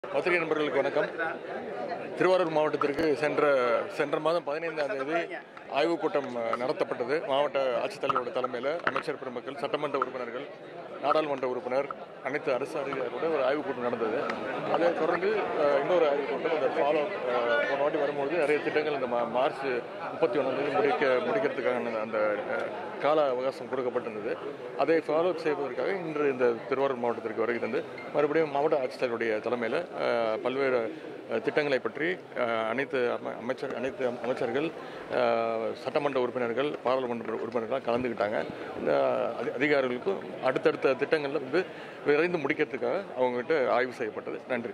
பத்திரிகை நண்பர்களுக்கு வணக்கம் திருவாரூர் மாவட்டத்திற்கு சென்ற சென்ற மாதம் பதினைந்தாம் தேதி ஆய்வுக் கூட்டம் அஹ், நடத்தப்பட்டது மாவட்ட ஆட்சித்தலைவரோட தலைமையில் அமைச்சர் பெருமக்கள் சட்டமன்ற உறுப்பினர்கள் நாடாளுமன்ற உறுப்பினர் அனைத்து அரசு அதிகாரிகளோட ஒரு ஆய்வுக் கூட்டம் நடந்தது அதை தொடர்ந்து அஹ், இன்னொரு ஆய்வுக் கூட்டம் அந்த ஃபாலோ போன வாட்டி வரும்பொழுது நிறைய திட்டங்கள் இந்த மா- மார்ச் முப்பத்தி ஒன்றாம் தேதி முடிக்க முடிக்கிறதுக்கான அந்த அஹ், கால அவகாசம் கொடுக்கப்பட்டிருந்தது அதை ஃபாலோ செய்வதற்காக இன்று இந்த திருவாரூர் மாவட்டத்திற்கு வருகை தந்து மறுபடியும் மாவட்ட ஆட்சித்தலைவருடைய தலைமையில் பல்வேறு அஹ், திட்டங்களை பற்றி அஹ், அனைத்து அம- அமைச்சர் அனைத்து அமைச்சர்கள் அஹ், சட்டமன்ற உறுப்பினர்கள் பாராளுமன்ற உறுப்பினர்கள்லாம் கலந்துக்கிட்டாங்க இந்த அதி- அதிகாரிகளுக்கும் அடுத்தடுத்த திட்டங்களில் வந்து விரைந்து முடிக்கிறதுக்காக அவங்ககிட்ட ஆய்வு செய்யப்பட்டது நன்றி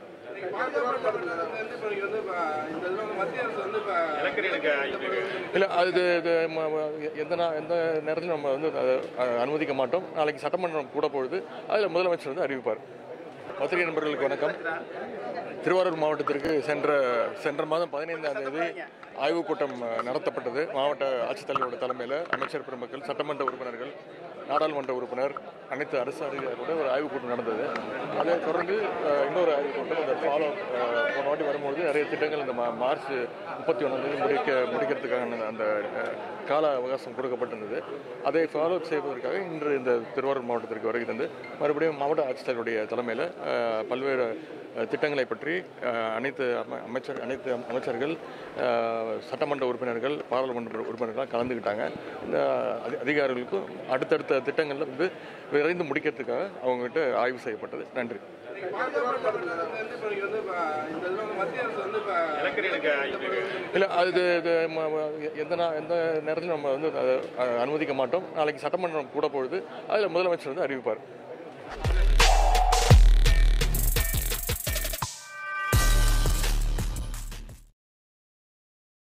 இல்லை அது இது- இது ம- ம- எந்த நா- எந்த நேரத்திலும் நம்ம வந்து அதை அஹ், அனுமதிக்க மாட்டோம் நாளைக்கு சட்டமன்றம் கூட பொழுது அதில் முதலமைச்சர் வந்து அறிவிப்பார் பத்திரிகை நண்பர்களுக்கு வணக்கம் திருவாரூர் மாவட்டத்திற்கு சென்ற சென்ற மாதம் பதினைந்தாம் தேதி ஆய்வுக் கூட்டம் அஹ், நடத்தப்பட்டது மாவட்ட ஆட்சித்தலைவரோட தலைமையில் அமைச்சர் பெருமக்கள் சட்டமன்ற உறுப்பினர்கள் நாடாளுமன்ற உறுப்பினர் அனைத்து அரசு அதிகாரிகளோட ஒரு ஆய்வுக் கூட்டம் நடந்தது அதை தொடர்ந்து அஹ், இன்னொரு ஆய்வுக் கூட்டம் அந்த ஃபாலோ போன வாட்டி வரும்பொழுது நிறைய திட்டங்கள் இந்த மா- மார்ச் முப்பத்தி ஒன்றாம் தேதி முடிக்க முடிக்கிறதுக்கான அந்த அஹ், கால அவகாசம் கொடுக்கப்பட்டிருந்தது அதை ஃபாலோ செய்வதற்காக இன்று இந்த திருவாரூர் மாவட்டத்திற்கு வருகை தந்து மறுபடியும் மாவட்ட ஆட்சித்தலைவருடைய தலைமையில் பல்வேறு அஹ், திட்டங்களை பற்றி அஹ், அனைத்து அம- அமைச்சர் அனைத்து அமைச்சர்கள் அஹ், சட்டமன்ற உறுப்பினர்கள் பாராளுமன்ற உறுப்பினர்கள்லாம் கலந்துக்கிட்டாங்க இந்த அதி- அதிகாரிகளுக்கும் அடுத்தடுத்த திட்டங்களில் வந்து விரைந்து முடிக்கிறதுக்காக அவங்ககிட்ட ஆய்வு செய்யப்பட்டது நன்றி இல்லை அது இது- இது ம- ம- எந்த நா- எந்த நேரத்திலும் நம்ம வந்து அதை அஹ், அனுமதிக்க மாட்டோம் நாளைக்கு சட்டமன்றம் கூட பொழுது அதில் முதலமைச்சர் வந்து அறிவிப்பார்